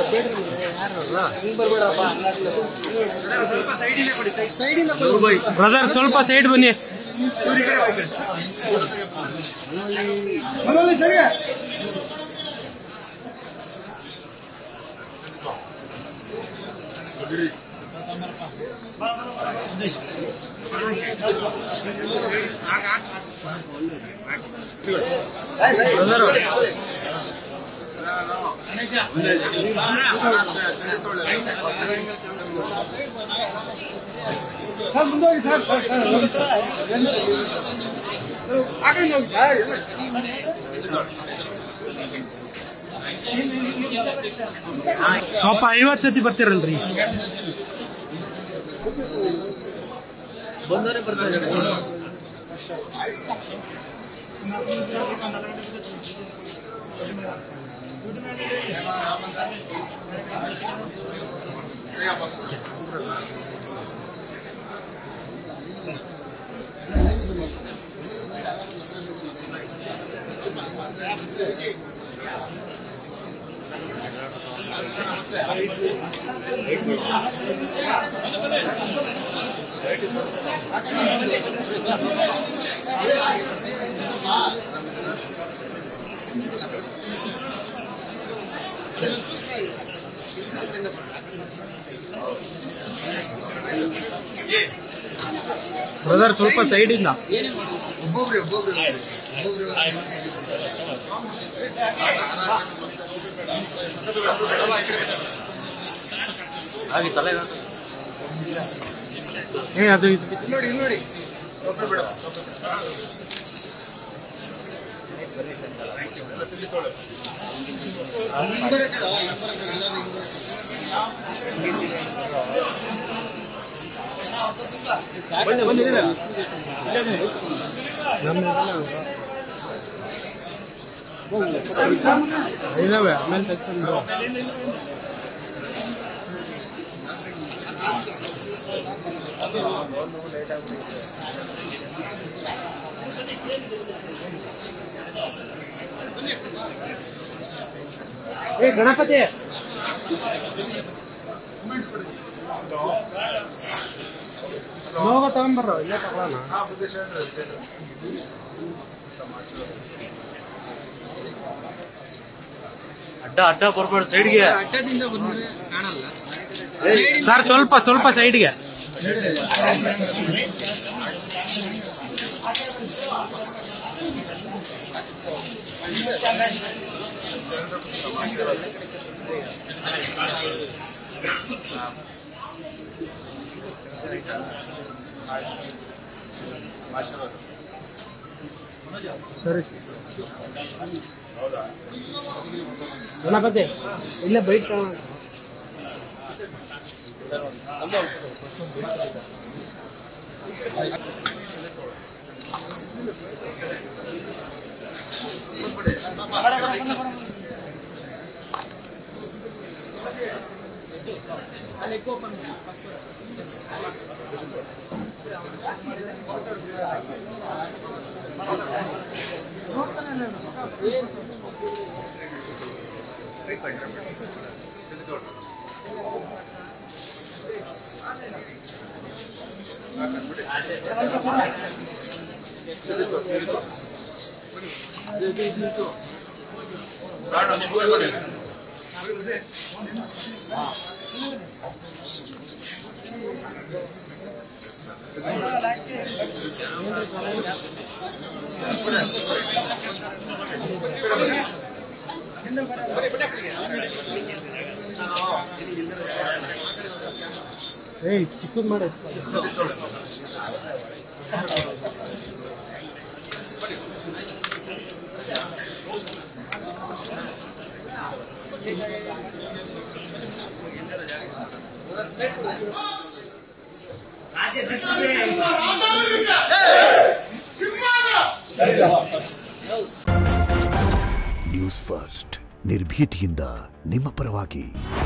Brother ಸ್ವಲ್ಪ side ಬನ್ನಿ brother sir ಮುಂದೆ ಹೋಗಿ ಸರ್ ಸರ್ ಸರ್ ಹೋಗಿ ಸರ್ ಆ ಕಡೆಯಿಂದ ಹೋಗಿ ಸರ್ ಎಲ್ಲ ಸ್ವಲ್ಪ ಐವತ್ತು ಸತಿ ಬರ್ತಿರಲ್ರಿ ಬ್ರದರ್ ಸ್ವಲ್ಪ ಸೈಡ್ ಇಂದ ಒಬ್ಬೊಬ್ರೆ ಒಬ್ಬೊಬ್ರೆ ಒಬ್ಬೊಬ್ರೆ ಏ ಅದು ಇದು ಇಲ್ಲಿ ನೋಡಿ ಇಲ್ಲಿ ನೋಡಿ ಒಬ್ಬರು ಬಿಡ ಇದಾವೆ ಆಮೇಲೆ ಸೆಕ್ಷನ್ ಏ ಗಣಪತಿ ಲೋಗ ತಗೊಂಬರ್ರ ಇಲ್ಲೇ ತಗೊಳ್ಳೋಣ ಆ ಪ್ರದೇಶ ಅಂದ್ರೆ ಅಷ್ಟೇ. ಅಡ್ಡ ಅಡ್ಡ ಬರ್ಬೇಡ ಸೈಡ್ಗೆ ಸರ್ ಸ್ವಲ್ಪ ಸ್ವಲ್ಪ ಸೈಡ್ಗೆ ಆಶೀರ್ವಾದ ಸರಿ ಗಣಪತಿ ಇಲ್ಲೇ ಬೈಕ್ ತಗೊಳ್ಳೋಣ ಬೇಡ, ನೀವು ಹೋಗಿ ಬನ್ನಿ. ಏಯ್ ಚಿಕ್ಕದ್ ಮಾಡಿ ನ್ಯೂಸ್ ಫಸ್ಟ್ ನಿರ್ಭೀತಿಯಿಂದ ನಿಮ್ಮ ಪರವಾಗಿ